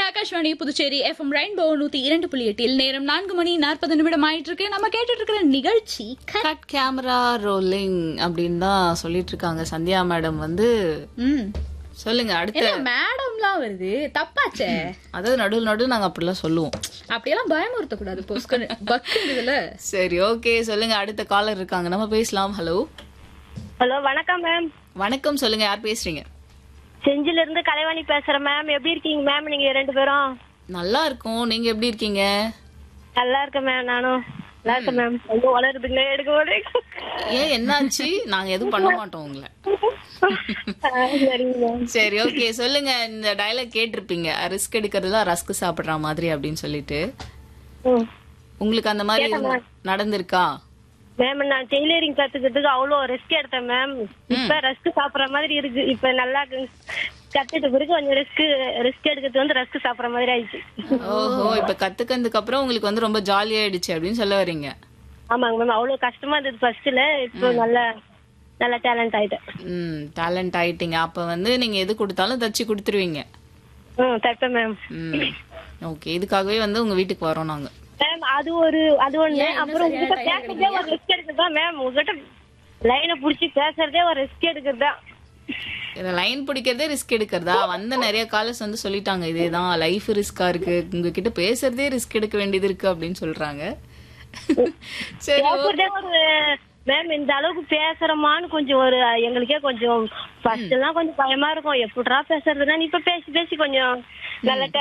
Akashvani Puducherry FM rainbow நூத்தி இரண்டு புள்ளி எட்டில் நேரம் நான்கு மணி நாற்பது நிமிடம் ஆயிட்டு இருக்கு நம்ம கேட்டுட்டு இருக்கிற நிகழ்ச்சி க- கட் கேமரா ரோலிங் அப்படின்னு தான் சொல்லிட்டு இருக்காங்க சந்தியா மேடம் வந்து ம். சொல்லுங்க அடுத்த என்ன மேடம்லாம் வருது தப்பாச்சே அதாவது நடுவில் நடுவில் நாங்க அப்படிலாம் சொல்லுவோம் அப்படியெல்லாம் பயமுறுத்த கூடாது பொஸ்கன்னு பக்குதுல சரி ஓகே சொல்லுங்க அடுத்த காலர் இருக்காங்க நம்ம பேசலாம் ஹலோ ஹலோ வணக்கம் மேம் வணக்கம் சொல்லுங்க யார் பேசுறீங்க செஞ்சில இருந்து கலைவாணி பேசுறேன் மேம் எப்படி இருக்கீங்க மேம் நீங்க ரெண்டு பேரும் நல்லா இருக்கும் நீங்க எப்படி இருக்கீங்க நல்லா இருக்கேன் மேம் நானும் நல்லா இருக்கேன் மேம் ரொம்ப வளருதுங்க எடுக்க மாட்டேங்க ஏன் என்னாச்சு நாங்க எதுவும் பண்ண மாட்டோம் உங்களை சரிங்க மேம் சரி ஓகே சொல்லுங்க இந்த டயலாக் கேட்டிருப்பீங்க ரிஸ்க் எடுக்கிறதுல ரஸ்க் சாப்பிடுற மாதிரி அப்படின்னு சொல்லிட்டு ம். உங்களுக்கு அந்த மாதிரி எதுவும் நடந்திருக்கா மேம் நான் டெய்லரிங் கத்துக்கிறதுக்கு அவ்வளோ ரிஸ்க் எடுத்தேன் மேம் இப்ப ரிஸ்க் சாப்பிடுற மாதிரி இருக்கு இப்ப நல்லா கு- கத்துட்ட பிறகு கொஞ்சம் ரிஸ்க் ரிஸ்க் எடுக்கிறது வந்து ரிஸ்க் சாப்பிடுற மாதிரி ஆயிடுச்சு ஓஹோ இப்ப கத்துக்கிறதுக்கு அப்புறம் உங்களுக்கு வந்து ரொம்ப ஜாலியாயிடுச்சு அப்படின்னு சொல்ல வர்றீங்க ஆமாங்க மேம் அவ்வளவு கஷ்டமா இருந்தது ஃபர்ஸ்ட்ல இப்போ நல்ல நல்ல டேலண்ட் ஆயிட்டேன் ம் டேலண்ட் ஆயிட்டீங்க அப்ப வந்து நீங்க எது கொடுத்தாலும் தச்சு கொடுத்துருவீங்க ம் தைப்பேன் மேம் ம் ஓகே இதுக்காகவே வந்து உங்க வீட்டுக்கு வரோம் நாங்க மேம் அது ஒரு அது ஒண்ணு அப்புறம் உங்ககிட்ட பேசுறதே ஒரு ரிஸ்க் எடுக்கிறதா மேம் உங்ககிட்ட லைனை புடிச்சு பேசுறதே ஒரு ரிஸ்க் எடுக்கிறதா இந்த லைன் பிடிக்கிறதே ரிஸ்க் எடுக்கிறதா வந்த நிறைய காலர்ஸ் வந்து சொல்லிட்டாங்க இதேதான் லைஃப் ரிஸ்கா இருக்கு உங்ககிட்ட பேசுறதே ரிஸ்க் எடுக்க வேண்டியது இருக்கு அப்படின்னு சொல்றாங்க சரி பேசுறதே ஒரு மேம் இந்த அளவுக்கு பேசுறோமான்னு கொஞ்சம் ஒரு எங்களுக்கே கொஞ்சம் ஃபர்ஸ்ட் எல்லாம் கொஞ்சம் பயமா இருக்கும் எப்படிடா பேசுறதுன்னா இப்ப பேசி பேசி கொஞ்சம் நல்ல